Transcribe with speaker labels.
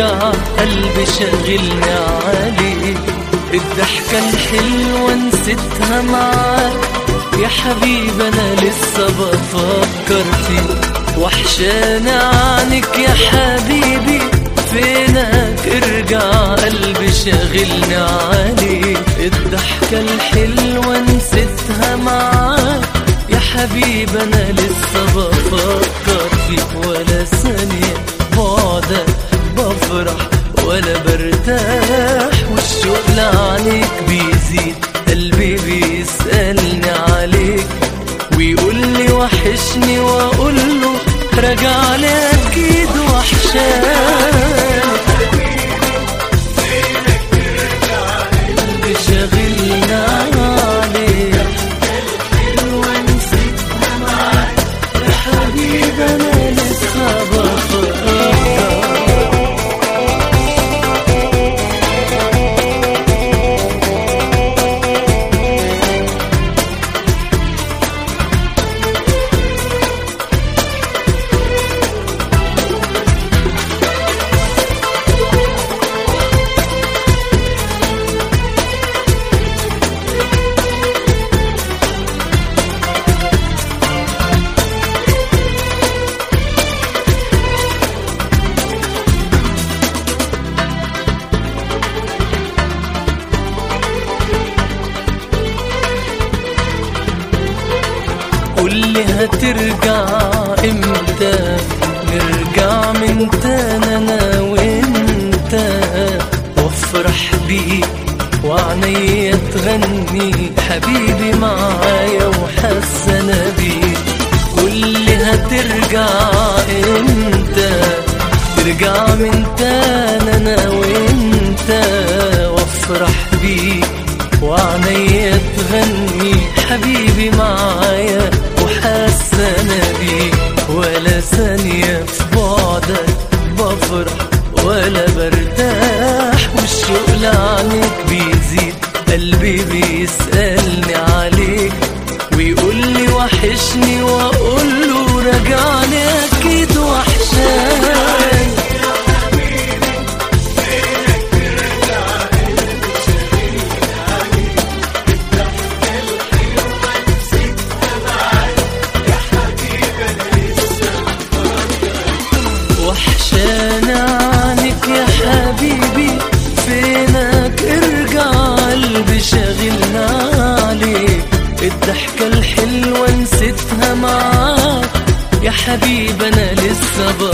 Speaker 1: ارجع قلبي شاغلني عليك الضحكة الحلوة نسيتها معاك يا حبيبي انا لسه بفكر فيك وحشاني عنك يا حبيبي فينك ارجع قلبي شاغلني عليك الضحكة الحلوة نسيتها معاك يا حبيبي انا لسه بفكر فيك ولا ثانية بعدك بفرح ولا برتاح والشوق لعنيك بيزيد قلبي بيسألني عليك ويقول لي وحشني واقول له رجع لي اكيد وحشاني قلبي شاغلنا عليك ونسيتها معاك يا حبيبي انا لسه بفكر قول لي هترجع امتى نرجع من تاني انا وانت وافرح بيك وعنيا تغني حبيبي معايا وحسنا بيك قول لي هترجع امتى ترجع من تاني انا وانت وافرح بيك وعنيا تغني حبيبي معايا وحسنا بيك ولا ثانية في بعدك بفرح ولا برتاح والشوق لعنك بيزيد قلبي بيسألني عليك ويقول لي وحشني واقول له رجعني اكيد وحشاني وحشاني عنك يا حبيبي فينك ارجع قلبي شاغلنا عليك الضحكة الحلوة نسيتها معاك يا حبيبي انا لسه